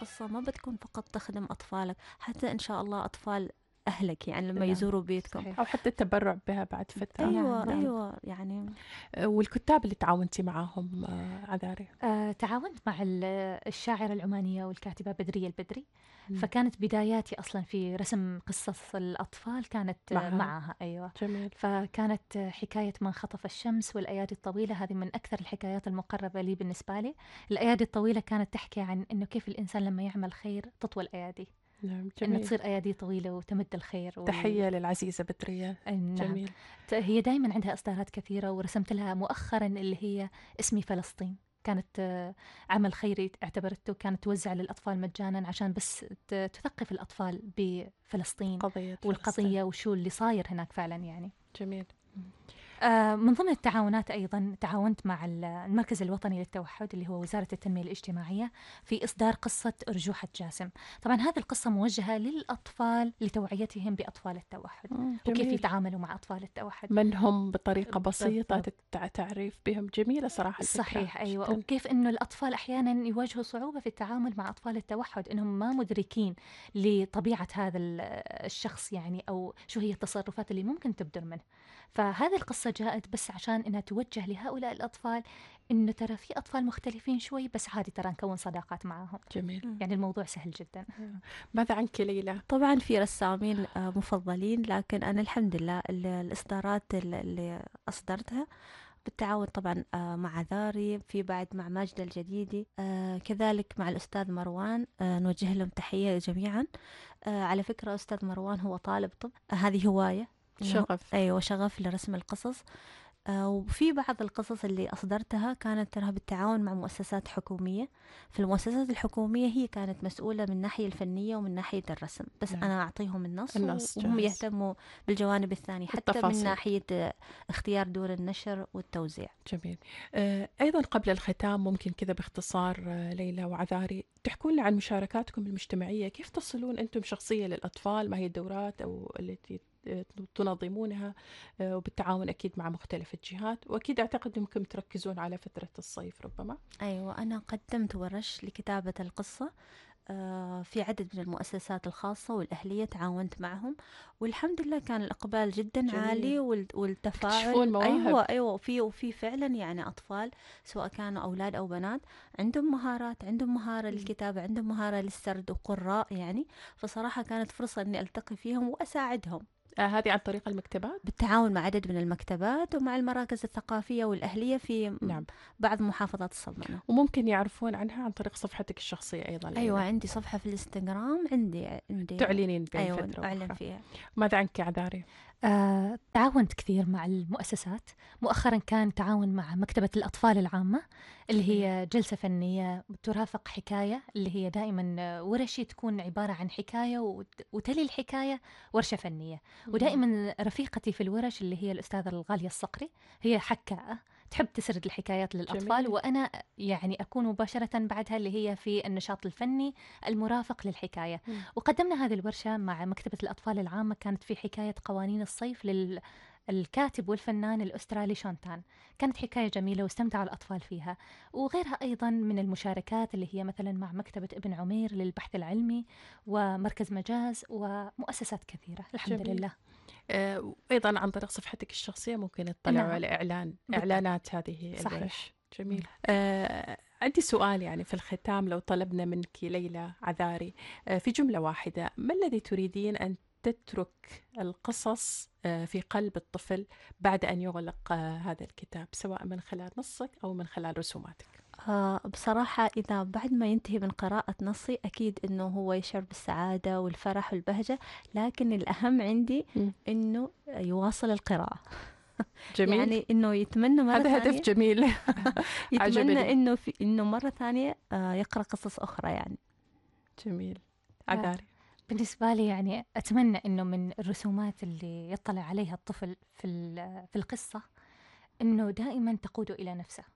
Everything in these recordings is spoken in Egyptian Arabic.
القصة ما بتكون فقط تخدم أطفالك حتى إن شاء الله أطفال أهلك يعني لما نعم. يزوروا بيتكم صحيح. أو حتى التبرع بها بعد فترة أيوة نعم. أيوة يعني آه، والكتاب اللي تعاونتي معاهم آه، عذاري آه، تعاونت مع ال- الشاعرة العمانية والكاتبة بدرية البدري مم. فكانت بداياتي أصلا في رسم قصص الأطفال كانت آه، معها. معها أيوة جميل فكانت حكاية من خطف الشمس والأيادي الطويلة هذه من أكثر الحكايات المقربة لي بالنسبة لي الأيادي الطويلة كانت تحكي عن أنه كيف الإنسان لما يعمل خير تطول أيادي نعم أنه جميل تصير أيادي طويلة وتمد الخير وال- تحية للعزيزة بدرية نعم. جميل ت- هي دائما عندها إصدارات كثيرة ورسمت لها مؤخرا اللي هي اسمي فلسطين كانت آه، عمل خيري اعتبرته كانت توزع للأطفال مجانا عشان بس ت- تثقف الأطفال بفلسطين قضية فلسطين. والقضية وشو اللي صاير هناك فعلا يعني جميل آه، من ضمن التعاونات أيضا تعاونت مع ال- المركز الوطني للتوحد اللي هو وزارة التنمية الاجتماعية في إصدار قصة أرجوحة جاسم طبعا هذه القصة موجهة للأطفال لتوعيتهم بأطفال التوحد وكيف جميل. يتعاملوا مع أطفال التوحد من هم بطريقة بسيطة بالضبط. تت- تعريف بهم جميلة صراحة الفكرة. صحيح أيوة جداً. وكيف أنه الأطفال أحيانا يواجهوا صعوبة في التعامل مع أطفال التوحد أنهم ما مدركين لطبيعة هذا ال- الشخص يعني أو شو هي التصرفات اللي ممكن تبدر منه فهذه القصة جاءت بس عشان أنها توجه لهؤلاء الأطفال أنه ترى في أطفال مختلفين شوي بس عادي ترى نكون صداقات معهم جميل يعني الموضوع سهل جدا ماذا عنك ليلى؟ طبعا في رسامين آه، مفضلين لكن أنا الحمد لله ال- الإصدارات ال- اللي أصدرتها بالتعاون طبعا آه، مع ذاري في بعد مع ماجدة الجديدي آه، كذلك مع الأستاذ مروان آه، نوجه لهم تحية جميعا آه، على فكرة أستاذ مروان هو طالب طب آه، هذه هواية إنه- شغف أيوة شغف لرسم القصص آه، وفي بعض القصص اللي أصدرتها كانت تراها بالتعاون مع مؤسسات حكومية في المؤسسات الحكومية هي كانت مسؤولة من الناحية الفنية ومن ناحية الرسم بس نعم. أنا أعطيهم النص, النص وهم جاهز. يهتموا بالجوانب الثانية حتى التفاصيل. من ناحية آه، اختيار دور النشر والتوزيع جميل آه، أيضا قبل الختام ممكن كذا باختصار آه، ليلى وعذاري تحكون لنا عن مشاركاتكم المجتمعية كيف تصلون أنتم شخصية للأطفال ما هي الدورات أو التي آه، تنظمونها آه، وبالتعاون أكيد مع مختلف الجهات وأكيد أعتقد أنكم تركزون على فترة الصيف ربما أيوة أنا قدمت ورش لكتابة القصة آه، في عدد من المؤسسات الخاصة والأهلية تعاونت معهم والحمد لله كان الإقبال جدا جميل. عالي وال- والتفاعل تكتشفون مواهب. أيوة أيوة وفي وفي فعلا يعني أطفال سواء كانوا أولاد أو بنات عندهم مهارات عندهم مهارة مم. للكتابة عندهم مهارة للسرد وقراء يعني فصراحة كانت فرصة إني ألتقي فيهم وأساعدهم آه، هذه عن طريق المكتبات بالتعاون مع عدد من المكتبات ومع المراكز الثقافية والأهلية في نعم بعض محافظات الصلمنة وممكن يعرفون عنها عن طريق صفحتك الشخصية أيضا ليلى. ايوه عندي صفحه في الانستغرام عندي عندي تعلنين بين ايوه فترة اعلن وأخرى. فيها ماذا عنك يا عذاري؟ آه، تعاونت كثير مع المؤسسات مؤخرا كان تعاون مع مكتبة الأطفال العامة اللي هي جلسة فنية ترافق حكاية اللي هي دائما آه، ورشي تكون عبارة عن حكاية وت- وتلي الحكاية ورشة فنية ودائما رفيقتي في الورش اللي هي الأستاذة الغالية الصقري هي حكاءة تحب تسرد الحكايات للأطفال جميل. وأنا يعني أكون مباشرة بعدها اللي هي في النشاط الفني المرافق للحكاية مم. وقدمنا هذه الورشة مع مكتبة الأطفال العامة كانت في حكاية قوانين الصيف لل الكاتب والفنان الأسترالي شونتان كانت حكاية جميلة واستمتعوا الأطفال فيها وغيرها أيضا من المشاركات اللي هي مثلا مع مكتبة ابن عمير للبحث العلمي ومركز مجاز ومؤسسات كثيرة الحمد جميل. لله آه، وأيضا عن طريق صفحتك الشخصية ممكن تطلعوا نعم. على إعلان بالضبط. إعلانات هذه صحيح. الورش جميل آه عندي سؤال يعني في الختام لو طلبنا منك ليلى عذاري آه في جملة واحدة ما الذي تريدين أن تترك القصص آه في قلب الطفل بعد أن يغلق آه هذا الكتاب سواء من خلال نصك أو من خلال رسوماتك آه بصراحة إذا بعد ما ينتهي من قراءة نصي أكيد إنه هو يشعر بالسعادة والفرح والبهجة لكن الأهم عندي مم. إنه يواصل القراءة جميل يعني إنه يتمنى مرة هذا ثانية هدف جميل عجبني. يتمنى إنه في إنه مرة ثانية آه يقرأ قصص أخرى يعني جميل عذاري بالنسبة لي يعني أتمنى أنه من الرسومات اللي يطلع عليها الطفل في, ال- في القصة أنه دائما تقوده إلى نفسه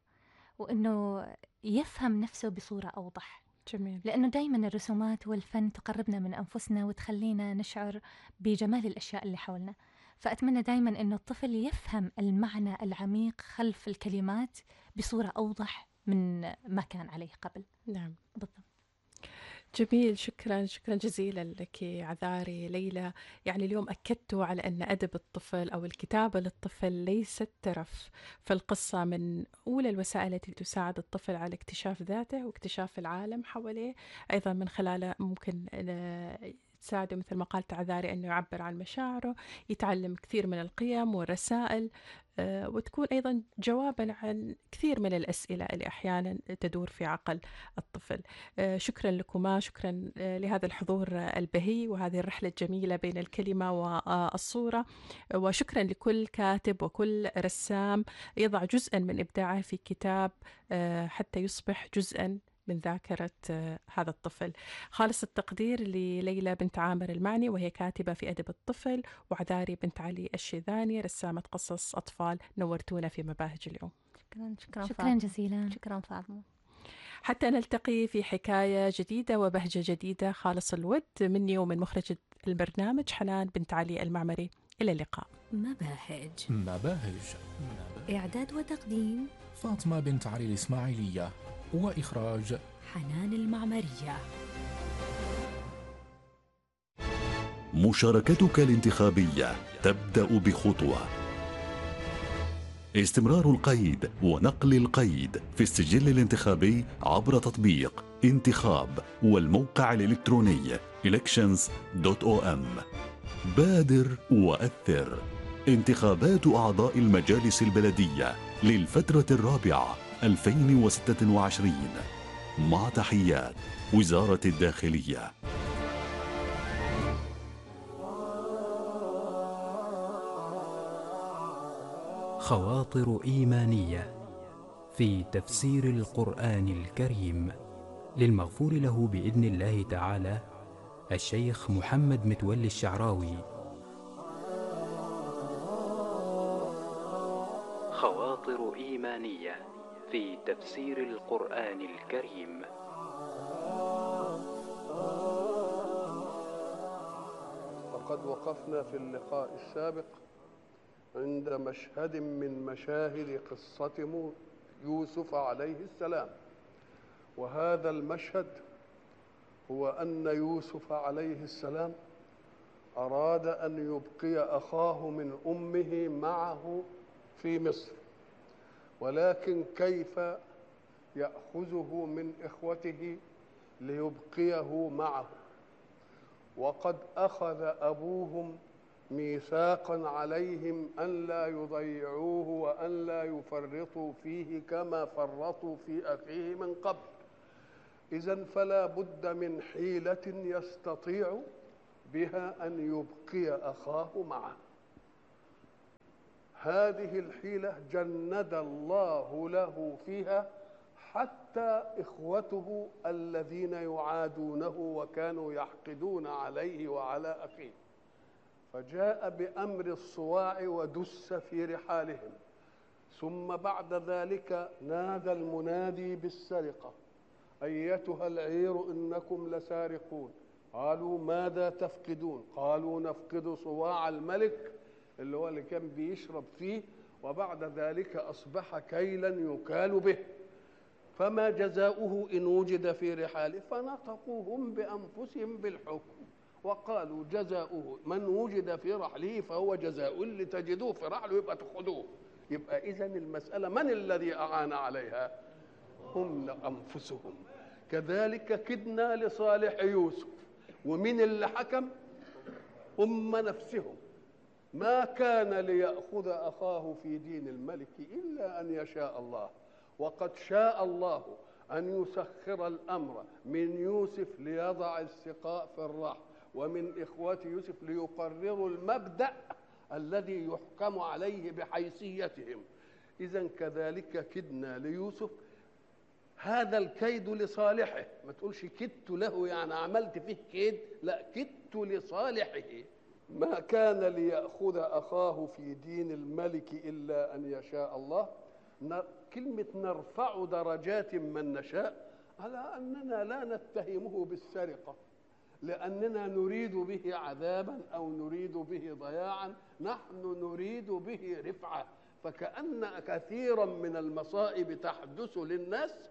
وأنه يفهم نفسه بصورة أوضح جميل لأنه دائما الرسومات والفن تقربنا من أنفسنا وتخلينا نشعر بجمال الأشياء اللي حولنا فأتمنى دائما أنه الطفل يفهم المعنى العميق خلف الكلمات بصورة أوضح من ما كان عليه قبل نعم بالضبط جميل شكرا شكرا جزيلا لك عذاري ليلى يعني اليوم أكدتوا على أن أدب الطفل أو الكتابة للطفل ليست ترف فالقصة من أولى الوسائل التي تساعد الطفل على اكتشاف ذاته واكتشاف العالم حواليه أيضا من خلاله ممكن تساعده مثل ما قالت عذاري أنه يعبر عن مشاعره يتعلم كثير من القيم والرسائل آه، وتكون أيضا جوابا عن كثير من الأسئلة اللي أحيانا تدور في عقل الطفل آه، شكرا لكما شكرا آه، لهذا الحضور البهي وهذه الرحلة الجميلة بين الكلمة والصورة وشكرا لكل كاتب وكل رسام يضع جزءا من إبداعه في كتاب حتى يصبح جزءا من ذاكرة آه، هذا الطفل خالص التقدير لليلى بنت عامر المعني وهي كاتبة في أدب الطفل وعذاري بنت علي الشيذاني رسامة قصص أطفال نورتونا في مباهج اليوم شكرا شكرا شكرا فاطمة. جزيلا شكرا فاطمة حتى نلتقي في حكاية جديدة وبهجة جديدة خالص الود مني ومن مخرجة البرنامج حنان بنت علي المعمري إلى اللقاء مباهج مباهج إعداد وتقديم فاطمة بنت علي الإسماعيلية وإخراج حنان المعمرية مشاركتك الانتخابية تبدأ بخطوة استمرار القيد ونقل القيد في السجل الانتخابي عبر تطبيق انتخاب والموقع الإلكتروني elections.om بادر وأثر انتخابات أعضاء المجالس البلدية للفترة الرابعة 2026 مع تحيات وزارة الداخلية خواطر إيمانية في تفسير القرآن الكريم للمغفور له بإذن الله تعالى الشيخ محمد متولي الشعراوي خواطر إيمانية في تفسير القرآن الكريم وقد وقفنا في اللقاء السابق عند مشهد من مشاهد قصة يوسف عليه السلام وهذا المشهد هو أن يوسف عليه السلام أراد أن يبقي أخاه من أمه معه في مصر ولكن كيف ياخذه من اخوته ليبقيه معه وقد اخذ ابوهم ميثاقا عليهم ان لا يضيعوه وان لا يفرطوا فيه كما فرطوا في اخيه من قبل اذا فلا بد من حيله يستطيع بها ان يبقي اخاه معه هذه الحيلة جند الله له فيها حتى إخوته الذين يعادونه وكانوا يحقدون عليه وعلى أخيه فجاء بأمر الصواع ودس في رحالهم ثم بعد ذلك نادى المنادي بالسرقة أيتها العير إنكم لسارقون قالوا ماذا تفقدون قالوا نفقد صواع الملك اللي هو اللي كان بيشرب فيه وبعد ذلك أصبح كيلا يكال به فما جزاؤه إن وجد في رحاله فنطقوا هم بأنفسهم بالحكم وقالوا جزاؤه من وجد في رحله فهو جزاء اللي تجدوه في رحله يبقى تأخذوه يبقى إذا المسألة من الذي أعان عليها هم أنفسهم كذلك كدنا لصالح يوسف ومن اللي حكم هم نفسهم ما كان ليأخذ أخاه في دين الملك إلا أن يشاء الله وقد شاء الله أن يسخر الأمر من يوسف ليضع السقاء في الرحم ومن إخوة يوسف ليقرروا المبدأ الذي يحكم عليه بحيثيتهم إذا كذلك كدنا ليوسف هذا الكيد لصالحه ما تقولش كدت له يعني عملت فيه كيد لا كدت لصالحه ما كان ليأخذ أخاه في دين الملك إلا أن يشاء الله كلمة نرفع درجات من نشاء على أننا لا نتهمه بالسرقة لأننا نريد به عذابا أو نريد به ضياعا نحن نريد به رفعة فكأن كثيرا من المصائب تحدث للناس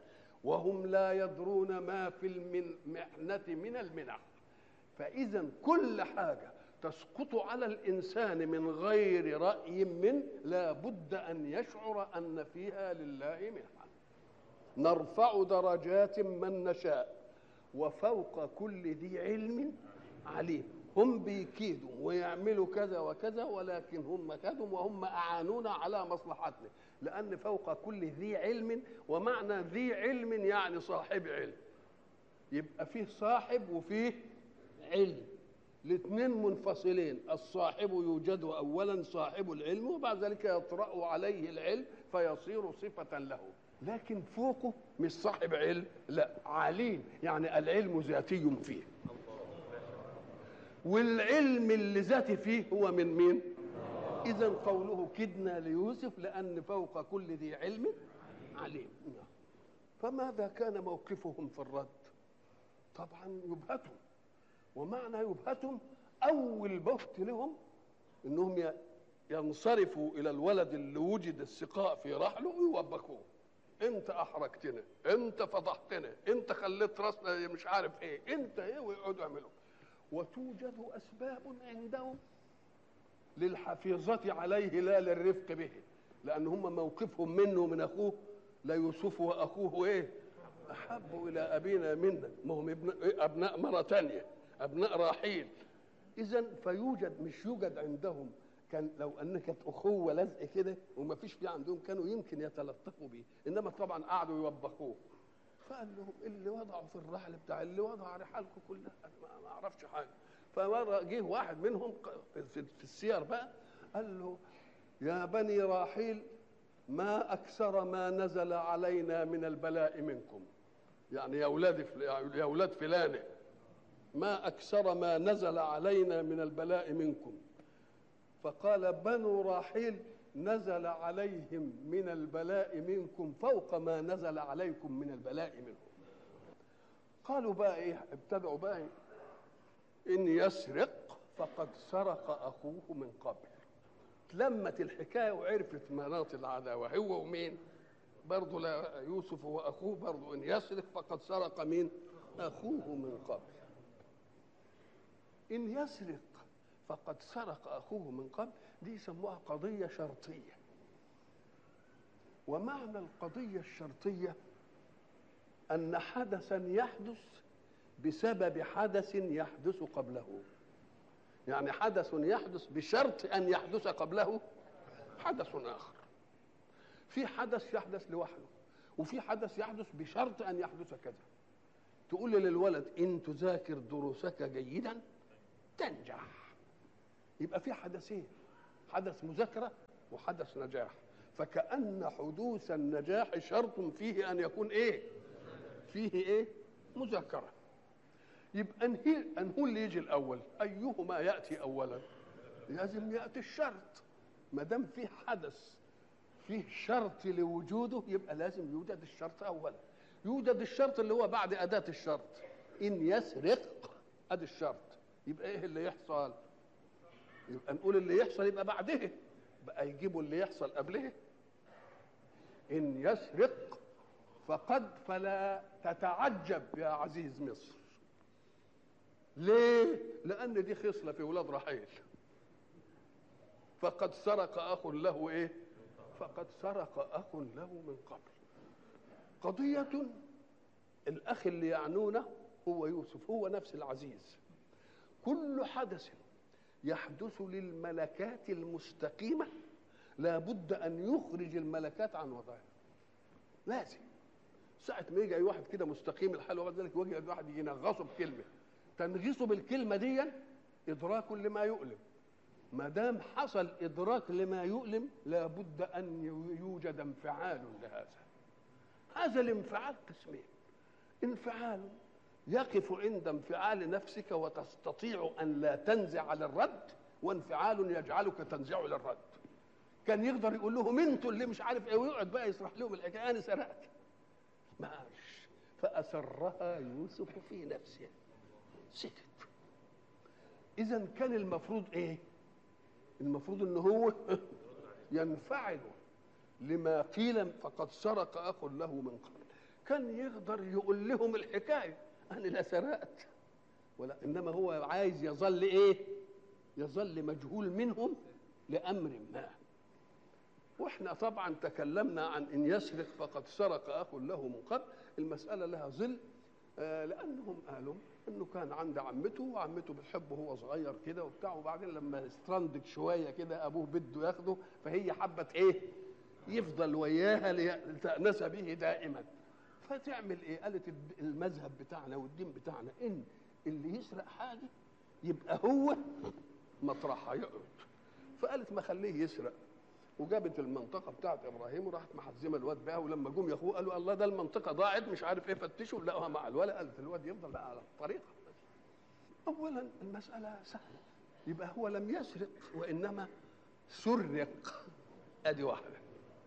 وهم لا يدرون ما في المحنة من المنح فإذا كل حاجة تسقط على الإنسان من غير رأي من لا بد أن يشعر أن فيها لله منحة نرفع درجات من نشاء وفوق كل ذي علم عليم هم بيكيدوا ويعملوا كذا وكذا ولكن هم كادوا وهم أعانونا على مصلحتنا لأن فوق كل ذي علم ومعنى ذي علم يعني صاحب علم يبقى فيه صاحب وفيه علم الاثنين منفصلين الصاحب يوجد اولا صاحب العلم وبعد ذلك يطرا عليه العلم فيصير صفه له لكن فوقه مش صاحب علم لا عليم يعني العلم ذاتي فيه والعلم اللي ذاتي فيه هو من مين اذا قوله كدنا ليوسف لان فوق كل ذي علم عليم فماذا كان موقفهم في الرد طبعا يبهتهم ومعنى يبهتهم اول بهت لهم انهم ينصرفوا الى الولد اللي وجد السقاء في رحله ويوبخوه انت احرجتنا انت فضحتنا انت خليت راسنا مش عارف ايه انت ايه ويقعدوا يعملوا وتوجد اسباب عندهم للحفيظة عليه لا للرفق به لأن هم موقفهم منه من أخوه لا يوسف وأخوه إيه أحب إلى أبينا منا ما هم ابن أبناء مرة تانية أبناء راحيل إذا فيوجد مش يوجد عندهم كان لو ان كانت اخوه لزق كده وما فيش في عندهم كانوا يمكن يتلطفوا بيه انما طبعا قعدوا يوبخوه فقال لهم اللي وضعوا في الرحل بتاع اللي وضع رحالكم كلها ما ما اعرفش حاجه فمره جه واحد منهم في في السير بقى قال له يا بني راحيل ما اكثر ما نزل علينا من البلاء منكم يعني يا اولاد يا اولاد فلانه ما اكثر ما نزل علينا من البلاء منكم فقال بنو راحيل نزل عليهم من البلاء منكم فوق ما نزل عليكم من البلاء منهم قالوا بقى ايه ابتدعوا بقى إيه؟ ان يسرق فقد سرق اخوه من قبل تلمت الحكايه وعرفت مناط العداوه هو ومين برضه لا يوسف واخوه برضه ان يسرق فقد سرق مين اخوه من قبل ان يسرق فقد سرق اخوه من قبل دي يسموها قضيه شرطيه ومعنى القضيه الشرطيه ان حدثا يحدث بسبب حدث يحدث قبله يعني حدث يحدث بشرط ان يحدث قبله حدث اخر في حدث يحدث لوحده وفي حدث يحدث بشرط ان يحدث كذا تقول للولد ان تذاكر دروسك جيدا تنجح يبقى في حدثين حدث مذاكره وحدث نجاح فكأن حدوث النجاح شرط فيه أن يكون إيه؟ فيه إيه؟ مذاكرة يبقى أنهي أنهو اللي يجي الأول أيهما يأتي أولا؟ لازم يأتي الشرط ما دام فيه حدث فيه شرط لوجوده يبقى لازم يوجد الشرط أولا يوجد الشرط اللي هو بعد أداة الشرط إن يسرق أدي الشرط يبقى إيه اللي يحصل؟ يبقى نقول اللي يحصل يبقى بعده بقى يجيبوا اللي يحصل قبله ان يسرق فقد فلا تتعجب يا عزيز مصر ليه لان دي خصله في ولاد رحيل فقد سرق اخ له ايه فقد سرق اخ له من قبل قضيه الاخ اللي يعنونه هو يوسف هو نفس العزيز كل حدث يحدث للملكات المستقيمة لا بد أن يخرج الملكات عن وضعها لازم ساعة ما يجي أي واحد كده مستقيم الحال وبعد ذلك يجي واحد يجي ينغصه بكلمة تنغيصه بالكلمة دي إدراك لما يؤلم ما دام حصل إدراك لما يؤلم لا بد أن يوجد انفعال لهذا هذا الانفعال قسمين انفعال يقف عند انفعال نفسك وتستطيع ان لا تنزع على الرد وانفعال يجعلك تنزع للرد كان يقدر يقول لهم انتوا اللي مش عارف ايه ويقعد بقى يشرح لهم الحكايه انا سرقت ما قالش فاسرها يوسف في نفسه سكت اذا كان المفروض ايه المفروض ان هو ينفعل لما قيل فقد سرق اخ له من قبل كان يقدر يقول لهم الحكايه انا لا سرقت ولا انما هو عايز يظل ايه يظل مجهول منهم لامر ما واحنا طبعا تكلمنا عن ان يسرق فقد سرق اخ له من قبل المساله لها ظل آه، لانهم قالوا انه كان عند عمته وعمته بتحبه وهو صغير كده وبتاع وبعدين لما استرندك شويه كده ابوه بده ياخده فهي حبت ايه يفضل وياها لتأنس به دائما فتعمل ايه قالت الد- المذهب بتاعنا والدين بتاعنا ان اللي يسرق حاجه يبقى هو مطرحها يقعد فقالت ما خليه يسرق وجابت المنطقه بتاعت ابراهيم وراحت محزمه الواد بها ولما جم ياخوه قالوا الله ده المنطقه ضاعت مش عارف ايه فتشوا لقوها مع الولد قالت الواد يفضل بقى على الطريقه اولا المساله سهله يبقى هو لم يسرق وانما سرق ادي واحده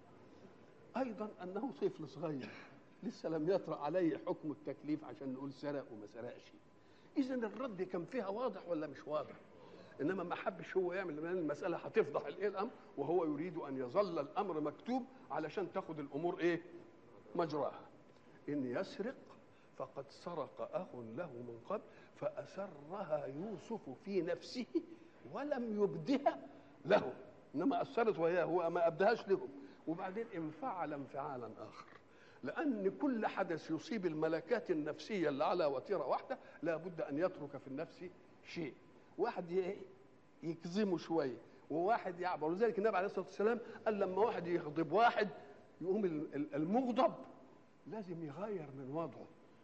ايضا انه طفل صغير لسه لم يطرا عليه حكم التكليف عشان نقول سرق وما سرقش اذا الرد كان فيها واضح ولا مش واضح انما ما حبش هو يعمل لان المساله هتفضح الايه الامر وهو يريد ان يظل الامر مكتوب علشان تاخد الامور ايه مجراها ان يسرق فقد سرق اخ له من قبل فاسرها يوسف في نفسه ولم يبدها له انما اثرت وياه هو ما ابدهاش لهم وبعدين انفعل انفعالا اخر لان كل حدث يصيب الملكات النفسيه اللي على وتيره واحده لابد ان يترك في النفس شيء واحد ي- يكظمه شويه وواحد يعبر ولذلك النبي عليه الصلاه والسلام قال لما واحد يغضب واحد يقوم ال- ال- المغضب لازم يغير من وضعه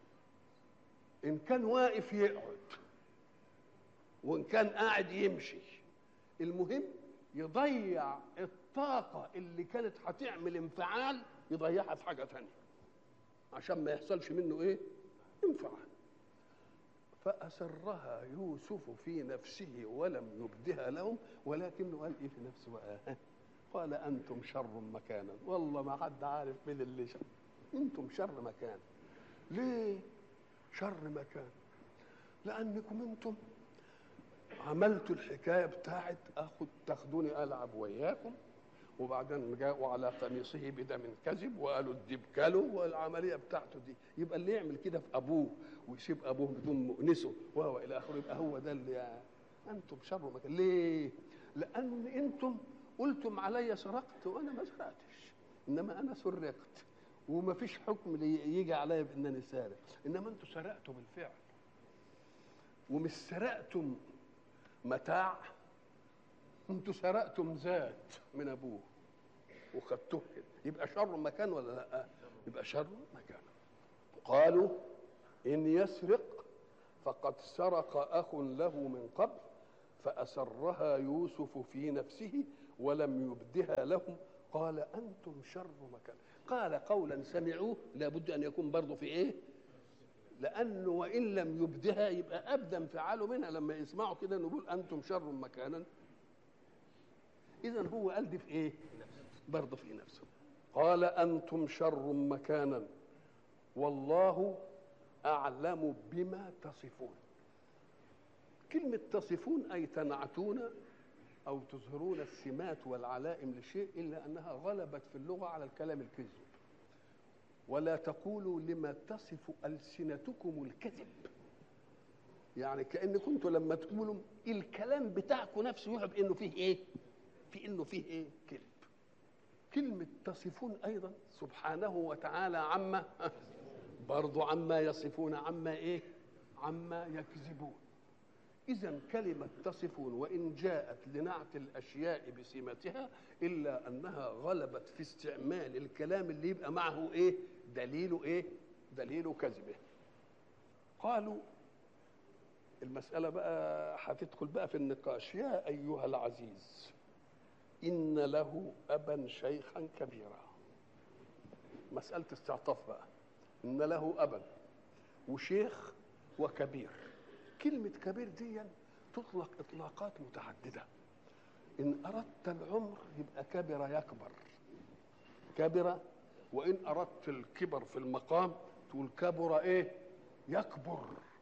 ان كان واقف يقعد وان كان قاعد يمشي المهم يضيع الطاقة اللي كانت هتعمل انفعال يضيعها في حاجة تانية عشان ما يحصلش منه ايه انفعال فأسرها يوسف في نفسه ولم يبدها لهم ولكنه قال ايه في نفسه بقى قال أنتم شر مكانا والله ما حد عارف مين اللي شر أنتم شر مكان ليه شر مكان لأنكم أنتم عملتوا الحكايه بتاعت اخد تاخدوني العب وياكم وبعدين جاءوا على قميصه بدم كذب وقالوا الديب كلوا والعمليه بتاعته دي يبقى اللي يعمل كده في ابوه ويسيب ابوه بدون مؤنسه وهو الى اخره يبقى هو ده اللي انتم شر مكان ليه؟ لان انتم قلتم علي سرقت وانا ما سرقتش انما انا سرقت وما فيش حكم لي- يجي عليا بانني سارق انما انتم سرقتوا بالفعل ومش سرقتم متاع انتوا سرقتم ذات من ابوه وخدتوه كده يبقى شر مكان ولا لا يبقى شر مكان قالوا ان يسرق فقد سرق اخ له من قبل فاسرها يوسف في نفسه ولم يبدها لهم قال انتم شر مكان قال قولا سمعوه لابد ان يكون برضه في ايه لانه وان لم يبدها يبقى ابدا انفعاله منها لما يسمعوا كده نقول انتم شر مكانا اذا هو قال دي في ايه برضه في نفسه قال انتم شر مكانا والله اعلم بما تصفون كلمه تصفون اي تنعتون او تظهرون السمات والعلائم لشيء الا انها غلبت في اللغه على الكلام الكذب ولا تقولوا لما تصف ألسنتكم الكذب يعني كأن كنتوا لما تقولوا الكلام بتاعكم نفسه يوحى بأنه فيه إيه في إنه فيه إيه كذب كلمة تصفون أيضا سبحانه وتعالى عما برضو عما يصفون عما إيه عما يكذبون إذا كلمة تصفون وإن جاءت لنعت الأشياء بسمتها إلا أنها غلبت في استعمال الكلام اللي يبقى معه إيه؟ دليل إيه؟ دليل كذبه. قالوا المسألة بقى هتدخل بقى في النقاش يا أيها العزيز إن له أبا شيخا كبيرا. مسألة استعطاف بقى إن له أبا وشيخ وكبير. كلمة كبير دي تطلق إطلاقات متعددة إن أردت العمر يبقى كبر يكبر كبر وإن أردت الكبر في المقام تقول كبر إيه يكبر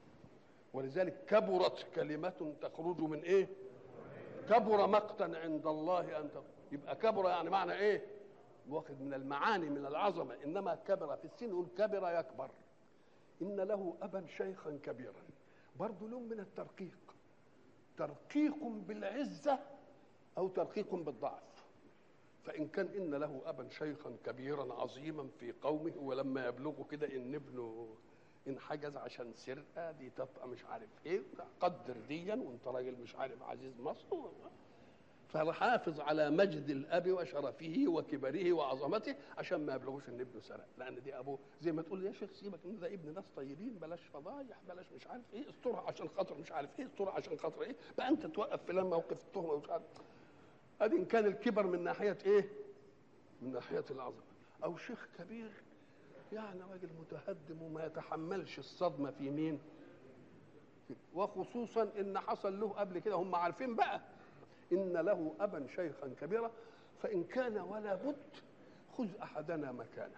ولذلك كبرت كلمة تخرج من إيه كبر مقتا عند الله أن تقول. يبقى كبر يعني معنى إيه واخد من المعاني من العظمه انما كبر في السن يقول كبر يكبر ان له ابا شيخا كبيرا برضه لون من الترقيق ترقيق بالعزه او ترقيق بالضعف فان كان ان له ابا شيخا كبيرا عظيما في قومه ولما يبلغوا كده ان ابنه انحجز عشان سرقه دي تبقى مش عارف ايه قدر ديا وانت راجل مش عارف عزيز مصر فحافظ على مجد الاب وشرفه وكبره وعظمته عشان ما يبلغوش ان ابنه سرق لان دي ابوه زي ما تقول يا شيخ سيبك ان ده ابن ناس طيبين بلاش فضايح بلاش مش عارف ايه استرها عشان خاطر مش عارف ايه استرها عشان خاطر ايه بقى انت توقف فلان موقف التهمه ومش عارف ادي ان كان الكبر من ناحيه ايه؟ من ناحيه العظمه او شيخ كبير يعني راجل متهدم وما يتحملش الصدمه في مين؟ وخصوصا ان حصل له قبل كده هم عارفين بقى ان له ابا شيخا كبيرا فان كان ولا بد خذ احدنا مكانه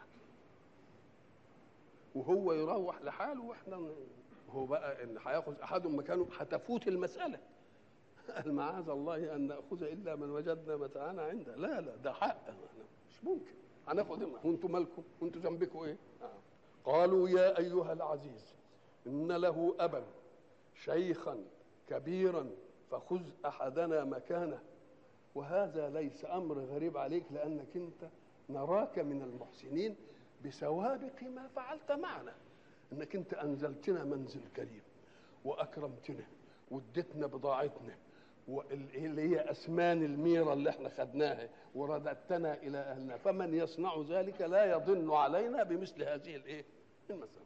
وهو يروح لحاله واحنا هو بقى ان هياخذ احدهم مكانه هتفوت المساله قال معاذ الله ان ناخذ الا من وجدنا متاعنا عنده لا لا ده حق مش ممكن هناخد وانتم مالكم وانتم ذنبكم ايه قالوا يا ايها العزيز ان له ابا شيخا كبيرا فخذ احدنا مكانه وهذا ليس امر غريب عليك لانك انت نراك من المحسنين بسوابق ما فعلت معنا انك انت انزلتنا منزل كريم واكرمتنا واديتنا بضاعتنا واللي هي اسمان الميره اللي احنا خدناها ورددتنا الى اهلنا فمن يصنع ذلك لا يضن علينا بمثل هذه الايه المساله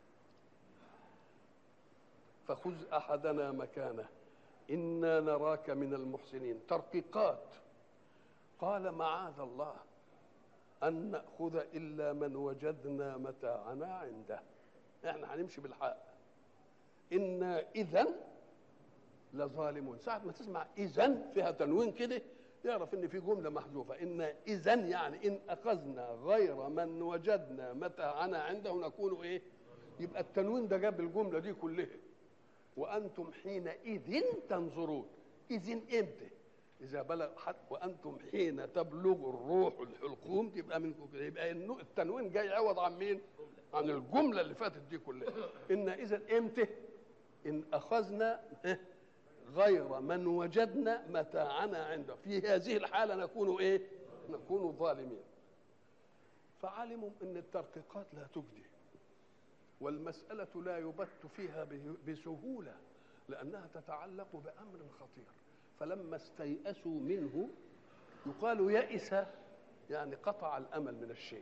فخذ احدنا مكانه انا نراك من المحسنين ترقيقات قال معاذ الله ان ناخذ الا من وجدنا متاعنا عنده احنا هنمشي بالحق انا اذا لظالمون ساعة ما تسمع إذا فيها تنوين كده يعرف إن في جملة محذوفة إن إذا يعني إن أخذنا غير من وجدنا متاعنا عنده نكون إيه؟ يبقى التنوين ده جاب الجملة دي كلها وأنتم حينئذ تنظرون إذن إمتى؟ إذا بلغ حتى وأنتم حين تبلغ الروح الحلقوم تبقى منكم كده يبقى التنوين جاي عوض عن مين؟ عن الجملة اللي فاتت دي كلها إن إذا إمتى؟ إن أخذنا غير من وجدنا متاعنا عنده في هذه الحالة نكون إيه نكون ظالمين فعلموا أن الترقيقات لا تجدي والمسألة لا يبت فيها بسهولة لأنها تتعلق بأمر خطير فلما استيأسوا منه يقال يئس يعني قطع الأمل من الشيء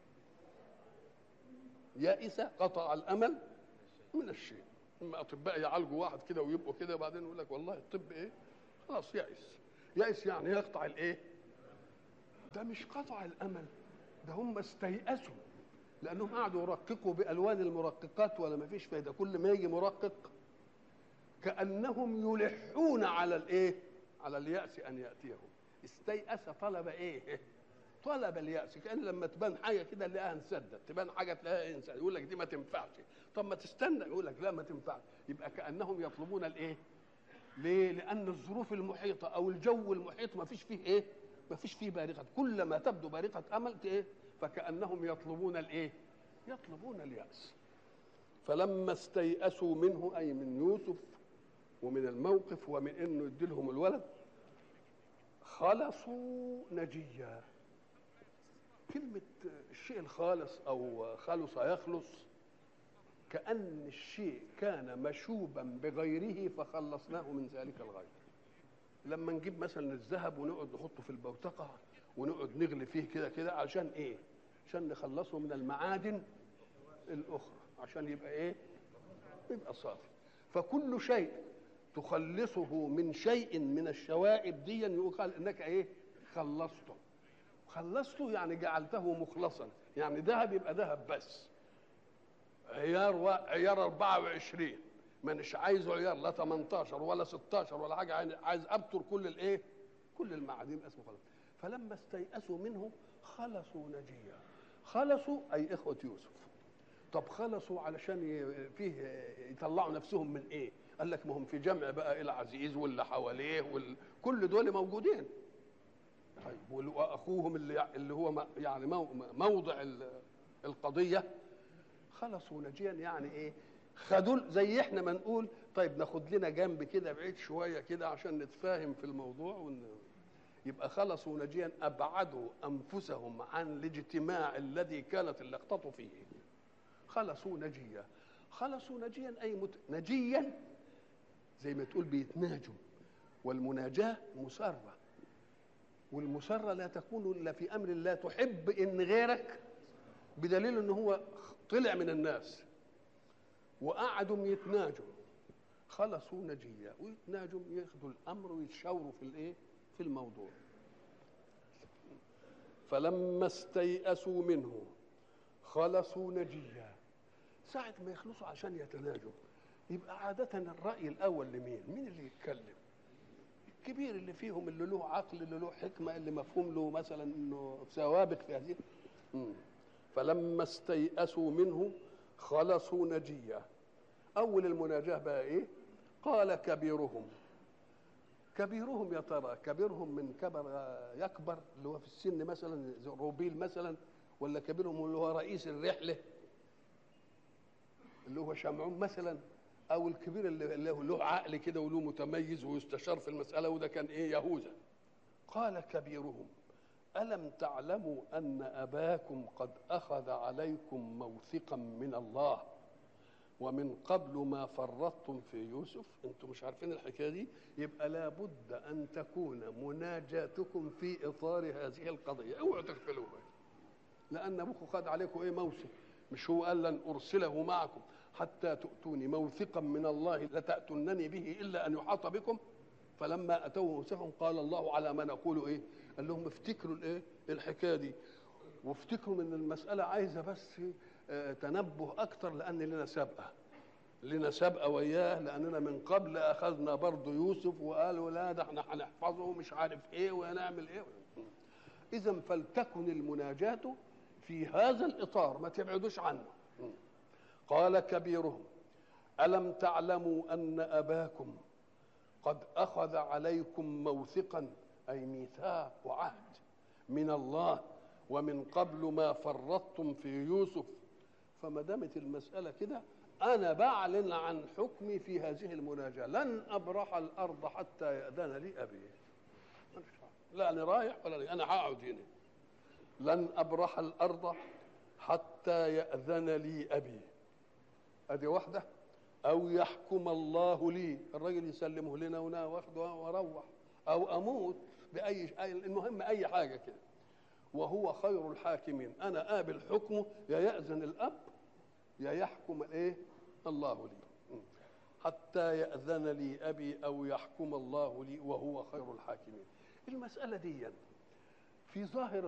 يئس قطع الأمل من الشيء اما اطباء يعالجوا واحد كده ويبقوا كده وبعدين يقول لك والله الطب ايه خلاص يأس يأس يعني يقطع الايه ده مش قطع الامل ده هم استيأسوا لانهم قعدوا يرققوا بالوان المرققات ولا ما فيش فايده كل ما يجي مرقق كانهم يلحون على الايه على اليأس ان ياتيهم استيأس طلب ايه طلب اليأس كأن لما تبان حاجة كده نلاقيها انسدت تبان حاجة تلاقيها انسدت يقول لك دي ما تنفعش طب ما تستنى يقول لك لا ما تنفعش يبقى كأنهم يطلبون الايه ليه لأن الظروف المحيطة أو الجو المحيط ما فيش فيه ايه ما فيش فيه بارقة كلما تبدو بارقة أمل ايه فكأنهم يطلبون الايه يطلبون اليأس فلما استيأسوا منه أي من يوسف ومن الموقف ومن انه يدي لهم الولد خلصوا نجيا كلمة الشيء الخالص أو خلص يخلص كأن الشيء كان مشوبا بغيره فخلصناه من ذلك الغير لما نجيب مثلا الذهب ونقعد نحطه في البوتقة ونقعد نغلي فيه كده كده عشان ايه عشان نخلصه من المعادن الأخرى عشان يبقى ايه يبقى صافي فكل شيء تخلصه من شيء من الشوائب دي يقال انك ايه خلصته خلصته يعني جعلته مخلصا يعني ذهب يبقى ذهب بس عيار و... عيار 24 مانيش عايزه عيار لا 18 ولا 16 ولا حاجه عايز ابتر كل الايه كل المعادن اسمه خلاص فلما استيأسوا منه خلصوا نجيا خلصوا اي اخوه يوسف طب خلصوا علشان ي... فيه يطلعوا نفسهم من ايه قال لك ما هم في جمع بقى الى عزيز واللي حواليه وال... كل دول موجودين طيب وال- واخوهم اللي اللي هو م- يعني مو- موضع ال- القضيه خلصوا نجيا يعني ايه خدوا زي احنا ما نقول طيب ناخد لنا جنب كده بعيد شويه كده عشان نتفاهم في الموضوع ون... يبقى خلصوا نجيا ابعدوا انفسهم عن الاجتماع الذي كانت اللقطه فيه خلصوا نجيا خلصوا نجيا اي مت... نجيا زي ما تقول بيتناجوا والمناجاه مسره والمسره لا تكون الا في امر لا تحب ان غيرك بدليل ان هو طلع من الناس وقعدوا يتناجوا خلصوا نجيا ويتناجوا ياخذوا الامر ويتشاوروا في الايه في الموضوع فلما استيئسوا منه خلصوا نجيا ساعة ما يخلصوا عشان يتناجوا يبقى عادة الرأي الأول لمين؟ مين اللي يتكلم؟ الكبير اللي فيهم اللي له عقل اللي له حكمة اللي مفهوم له مثلا انه سوابق في هذه مم. فلما استيئسوا منه خلصوا نجيا أول المناجاة بقى إيه؟ قال كبيرهم كبيرهم يا ترى كبيرهم من كبر يكبر اللي هو في السن مثلا زي روبيل مثلا ولا كبيرهم اللي هو رئيس الرحله اللي هو شمعون مثلا او الكبير اللي اللي هو له عقل كده وله متميز ويستشار في المساله وده كان ايه يهوذا قال كبيرهم الم تعلموا ان اباكم قد اخذ عليكم موثقا من الله ومن قبل ما فرطتم في يوسف انتم مش عارفين الحكايه دي يبقى لابد ان تكون مناجاتكم في اطار هذه القضيه اوعوا تغفلوها لان ابوكم خد عليكم ايه موثق مش هو قال لن ارسله معكم حتى تؤتوني موثقا من الله لتاتونني به الا ان يحاط بكم فلما اتوا موثقهم قال الله على ما نقول ايه قال لهم افتكروا الايه الحكايه دي وافتكروا ان المساله عايزه بس آه، تنبه اكتر لان لنا سابقه لنا سابقه وياه لاننا من قبل اخذنا برضه يوسف وقالوا لا ده احنا هنحفظه مش عارف ايه ونعمل ايه اذا فلتكن المناجاه في هذا الاطار ما تبعدوش عنه قال كبيرهم الم تعلموا ان اباكم قد اخذ عليكم موثقا اي ميثاق وعهد من الله ومن قبل ما فرطتم في يوسف فما دامت المساله كده انا بعلن عن حكمي في هذه المناجاه لن ابرح الارض حتى ياذن لي ابي لا انا رايح ولا لي. انا هقعد هنا لن ابرح الارض حتى ياذن لي ابي ادي واحده او يحكم الله لي الراجل يسلمه لنا وانا واخده واروح او اموت باي أي- المهم اي حاجه كده وهو خير الحاكمين انا قابل حكمه يا ياذن الاب يا يحكم الايه الله لي م. حتى ياذن لي ابي او يحكم الله لي وهو خير الحاكمين المساله دي في ظاهر